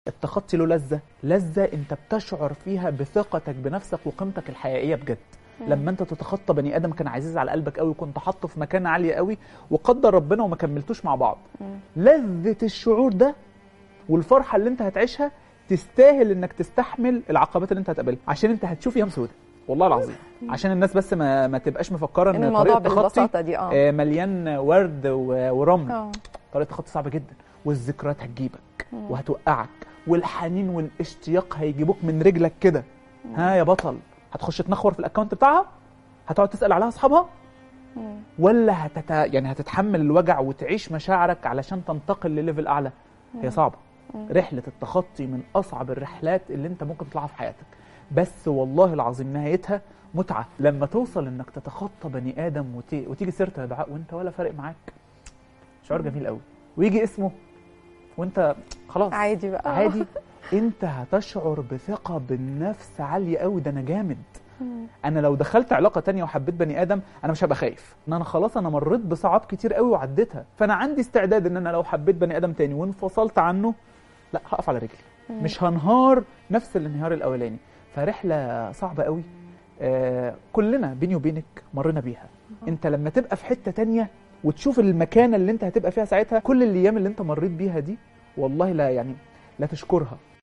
التخطي له لذة لذة انت بتشعر فيها بثقتك بنفسك وقيمتك الحقيقية بجد لما انت تتخطى بني ادم كان عزيز على قلبك قوي وكنت حاطه في مكان عالي قوي وقدر ربنا وما كملتوش مع بعض لذة الشعور ده والفرحة اللي انت هتعيشها تستاهل انك تستحمل العقبات اللي انت هتقابلها عشان انت هتشوف ايام سودة والله العظيم عشان الناس بس ما, ما تبقاش مفكره ان ان الموضوع طريق التخطي بالبساطه دي اه آه، مليان ورد و- ورمل اه طريقه التخطي صعبه جدا والذكريات هتجيبك وهتوقعك والحنين والاشتياق هيجيبوك من رجلك كده ها يا بطل هتخش تنخور في الاكونت بتاعها هتقعد تسال عليها اصحابها ولا هتت... يعني هتتحمل الوجع وتعيش مشاعرك علشان تنتقل لليفل اعلى هي صعبه رحله التخطي من اصعب الرحلات اللي انت ممكن تطلعها في حياتك بس والله العظيم نهايتها متعه لما توصل انك تتخطى بني ادم وت... وتيجي سيرته يا دعاء وانت ولا فارق معاك شعور جميل قوي ويجي اسمه وانت خلاص عادي بقى عادي انت هتشعر بثقه بالنفس عاليه قوي ده انا جامد انا لو دخلت علاقه تانية وحبيت بني ادم انا مش هبقى خايف ان انا خلاص انا مريت بصعاب كتير قوي وعديتها فانا عندي استعداد ان انا لو حبيت بني ادم تاني وانفصلت عنه لا هقف على رجلي مش هنهار نفس الانهيار الاولاني فرحله صعبه قوي آه كلنا بيني وبينك مرينا بيها انت لما تبقى في حته تانية وتشوف المكانه اللي انت هتبقى فيها ساعتها كل الايام اللي انت مريت بيها دي والله لا يعني لا تشكرها